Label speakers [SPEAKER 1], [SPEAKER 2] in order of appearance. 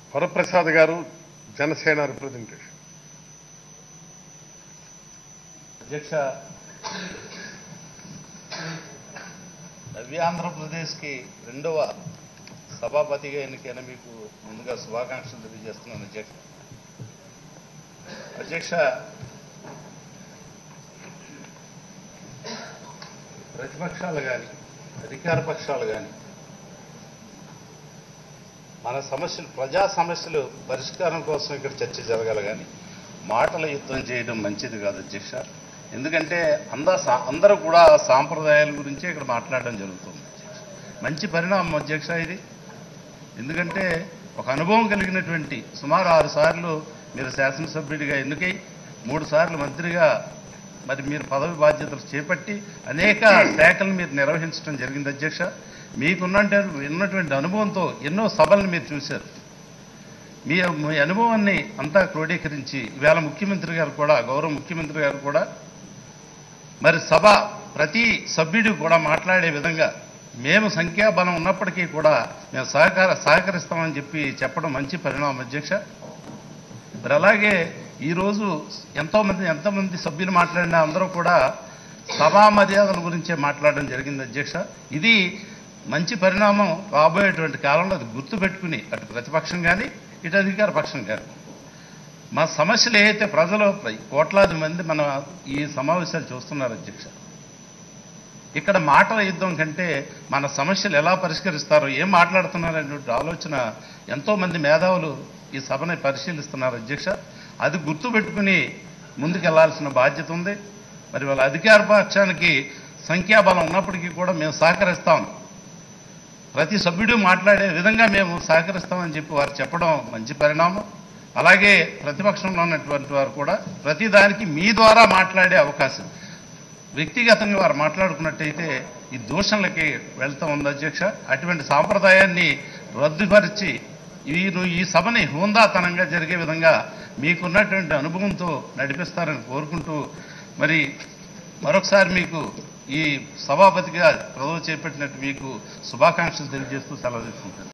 [SPEAKER 1] వరప్రసాద్ గారు జనసేన రిప్రజెంటేషన్
[SPEAKER 2] అధ్యక్ష నవ్య ఆంధ్రప్రదేశ్కి రెండవ సభాపతిగా ఎన్నికైన మీకు ముందుగా శుభాకాంక్షలు తెలియజేస్తున్నాను అధ్యక్ష అధ్యక్ష ప్రతిపక్షాలు కానీ అధికార పక్షాలు కానీ మన సమస్యలు ప్రజా సమస్యలు పరిష్కారం కోసం ఇక్కడ చర్చ జరగాలి కానీ మాటల యుద్ధం చేయడం మంచిది కాదు అధ్యక్ష ఎందుకంటే అందా సా- అందరూ కూడా సాంప్రదాయాల గురించే ఇక్కడ మాట్లాడడం జరుగుతుంది అధ్యక్ష. మంచి పరిణామం అధ్యక్ష ఇది ఎందుకంటే ఒక అనుభవం కలిగినటువంటి సుమారు ఆరు సార్లు మీరు శాసనసభ్యుడిగా ఎన్నికై మూడు సార్లు మంత్రిగా మరి మీరు పదవి బాధ్యతలు చేపట్టి అనేక శాఖలు మీరు నిర్వహించడం జరిగింది అధ్యక్ష మీకున్నటువంటి ఉన్నటువంటి అనుభవంతో ఎన్నో సభలను మీరు చూశారు మీ మీ అనుభవాన్ని అంతా క్రోడీకరించి ఈవేళ ముఖ్యమంత్రి గారు కూడా గౌరవ ముఖ్యమంత్రి గారు కూడా మరి సభ ప్రతి సభ్యుడు కూడా మాట్లాడే విధంగా మేము సంఖ్యాబలం ఉన్నప్పటికీ కూడా మేము సహకార సహకరిస్తామని చెప్పి చెప్పడం మంచి పరిణామం అధ్యక్ష మరి అలాగే ఈరోజు ఎంతోమంది ఎంతమంది సభ్యులు మాట్లాడినా అందరూ కూడా సభా మర్యాదల గురించే మాట్లాడడం జరిగింది అధ్యక్ష ఇది మంచి పరిణామం రాబోయేటువంటి కాలంలో అది గుర్తుపెట్టుకుని అటు ప్రతిపక్షం కానీ ఇటు అధికార పక్షం కానీ మా సమస్యలు ఏవైతే ప్రజలు కోట్లాది మంది మన ఈ సమావేశాలు చూస్తున్నారు అధ్యక్ష ఇక్కడ మాటల యుద్ధం కంటే మన సమస్యలు ఎలా పరిష్కరిస్తారో ఏం మాట్లాడుతున్నారనేటువంటి ఆలోచన ఎంతో మంది మేధావులు ఈ సభని పరిశీలిస్తున్నారు అధ్యక్ష అది గుర్తుపెట్టుకుని ముందుకెళ్లాల్సిన బాధ్యత ఉంది మరి వాళ్ళ అధికార పక్షానికి సంఖ్యాబలం ఉన్నప్పటికీ కూడా మేము సహకరిస్తాం ప్రతి సభ్యుడు మాట్లాడే విధంగా మేము సహకరిస్తామని చెప్పి వారు చెప్పడం మంచి పరిణామం అలాగే ప్రతిపక్షంలో ఉన్నటువంటి వారు కూడా ప్రతి దానికి మీ ద్వారా మాట్లాడే అవకాశం వ్యక్తిగతంగా వారు మాట్లాడుకున్నట్టయితే ఈ దూషణలకి వెళ్తా ఉంది అధ్యక్ష అటువంటి సాంప్రదాయాన్ని రద్దుపరిచి ఈ ఈ సభని హుందాతనంగా జరిగే విధంగా మీకున్నటువంటి అనుభవంతో నడిపిస్తారని కోరుకుంటూ మరి మరొకసారి మీకు ఈ సభాపతిగా పదవి చేపట్టినట్టు మీకు శుభాకాంక్షలు తెలియజేస్తూ సెలవు తీసుకుంటాను